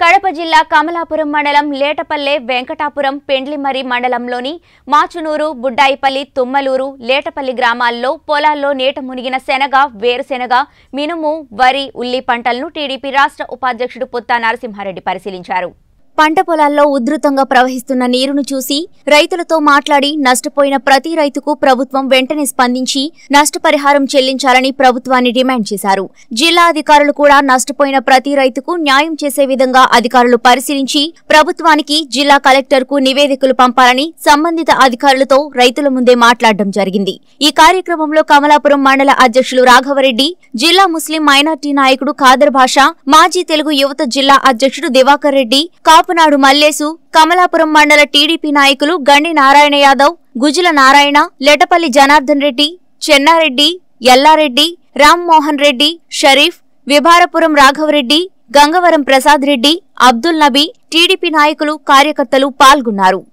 కడప జిల్లా కమలాపురం మండలం లేటపల్లె వెంకటాపురం పెండ్లిమరి మండలంలోని మాచునూరు బుడ్డాయిపల్లి తుమ్మలూరు లేటపల్లి గ్రామాల్లో పొలాల్లో నీట మునిగిన శనగ వేరుశెనగ మినుము వరి ఉల్లి పంటలను టీడీపీ రాష్ట్ర ఉపాధ్యక్షుడు పుత్తా నరసింహారెడ్డి పరిశీలించారు పంట పొలాల్లో ఉధృతంగా ప్రవహిస్తున్న నీరును చూసి రైతులతో మాట్లాడి నష్టపోయిన ప్రతి రైతుకు ప్రభుత్వం వెంటనే స్పందించి నష్టపరిహారం చెల్లించాలని ప్రభుత్వాన్ని డిమాండ్ చేశారు జిల్లా అధికారులు కూడా నష్టపోయిన ప్రతి రైతుకు న్యాయం చేసే విధంగా అధికారులు పరిశీలించి ప్రభుత్వానికి జిల్లా కలెక్టర్కు నివేదికలు పంపాలని సంబంధిత అధికారులతో రైతుల ముందే మాట్లాడడం జరిగింది ఈ కార్యక్రమంలో కమలాపురం మండల అధ్యక్షులు రాఘవరెడ్డి జిల్లా ముస్లిం మైనార్టీ నాయకుడు ఖాదర్ భాషా మాజీ తెలుగు యువత జిల్లా అధ్యక్షుడు దివాకర్ రెడ్డి కాపునాడు మల్లేసు కమలాపురం మండల టీడీపీ నాయకులు గండి నారాయణ యాదవ్ గుజుల నారాయణ లెటపల్లి జనార్దన్ రెడ్డి చెన్నారెడ్డి ఎల్లారెడ్డి రామ్మోహన్ రెడ్డి షరీఫ్ విభారపురం రాఘవరెడ్డి గంగవరం ప్రసాద్ రెడ్డి అబ్దుల్ నబీ టీడీపీ నాయకులు కార్యకర్తలు పాల్గొన్నారు